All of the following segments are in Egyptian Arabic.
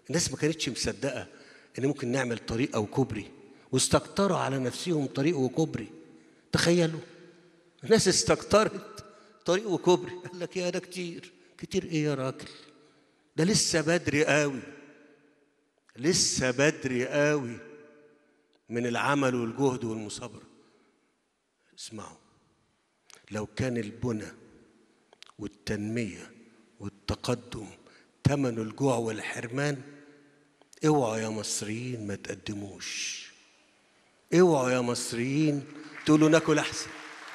الناس ما كانتش مصدقه ان ممكن نعمل طريق او كوبري واستكتروا على نفسهم طريق وكوبري تخيلوا الناس استكترت طريق وكوبري قال لك يا ده كتير كتير ايه يا راجل ده لسه بدري قوي لسه بدري قوي من العمل والجهد والمثابره اسمعوا لو كان البنى والتنميه والتقدم ثمن الجوع والحرمان اوعوا يا مصريين ما تقدموش اوعوا يا مصريين تقولوا ناكل احسن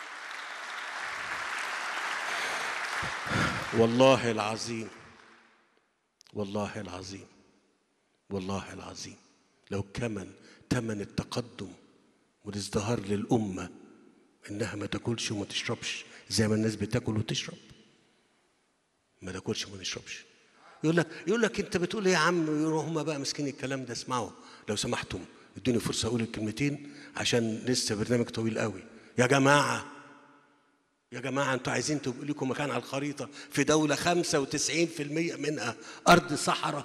والله العظيم والله العظيم والله العظيم لو كمن تمن التقدم والازدهار للأمة إنها ما تاكلش وما تشربش زي ما الناس بتاكل وتشرب ما تاكلش وما تشربش يقول لك يقول لك انت بتقول ايه يا عم يقولوا هم بقى ماسكين الكلام ده اسمعوا لو سمحتم ادوني فرصه اقول الكلمتين عشان لسه برنامج طويل قوي يا جماعه يا جماعه انتوا عايزين تبقوا لكم مكان على الخريطه في دوله 95% منها ارض صحراء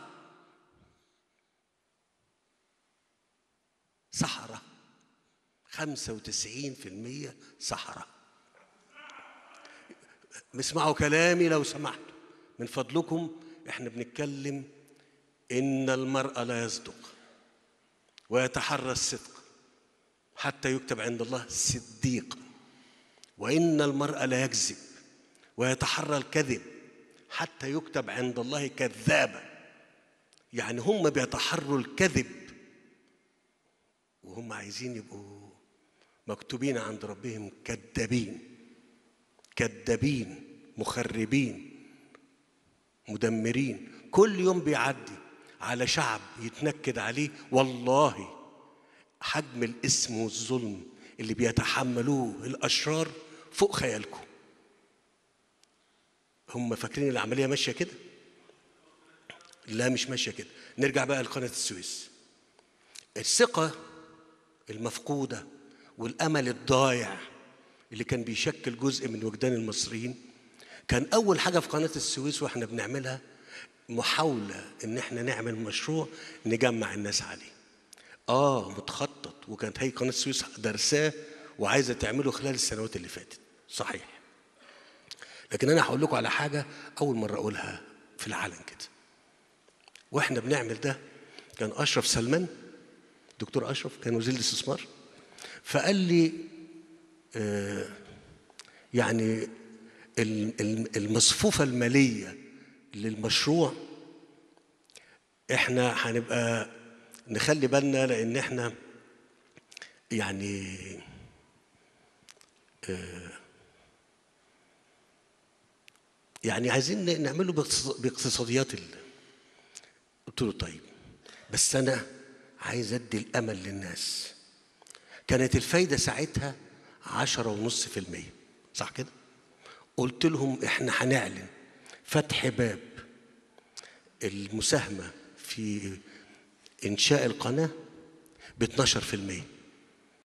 صحراء 95% صحراء اسمعوا كلامي لو سمحتوا من فضلكم احنا بنتكلم ان المرء لا يصدق ويتحرى الصدق حتى يكتب عند الله صديق وان المرء لا يكذب ويتحرى الكذب حتى يكتب عند الله كذابا يعني هم بيتحروا الكذب وهم عايزين يبقوا مكتوبين عند ربهم كذابين كذابين مخربين مدمرين كل يوم بيعدي على شعب يتنكد عليه والله حجم الاسم والظلم اللي بيتحملوه الاشرار فوق خيالكم هم فاكرين العمليه ماشيه كده لا مش ماشيه كده نرجع بقى لقناه السويس الثقه المفقوده والامل الضايع اللي كان بيشكل جزء من وجدان المصريين كان اول حاجه في قناه السويس واحنا بنعملها محاوله ان احنا نعمل مشروع نجمع الناس عليه اه متخطط وكانت هي قناه السويس درساه وعايزه تعمله خلال السنوات اللي فاتت صحيح لكن انا هقول لكم على حاجه اول مره اقولها في العالم كده واحنا بنعمل ده كان اشرف سلمان دكتور اشرف كان وزير الاستثمار فقال لي آه يعني المصفوفة المالية للمشروع احنا هنبقى نخلي بالنا لان احنا يعني يعني عايزين نعمله باقتصاديات ال... قلت له طيب بس انا عايز ادي الامل للناس كانت الفايده ساعتها عشرة ونص في المية صح كده قلت لهم احنا هنعلن فتح باب المساهمة في إنشاء القناة ب 12%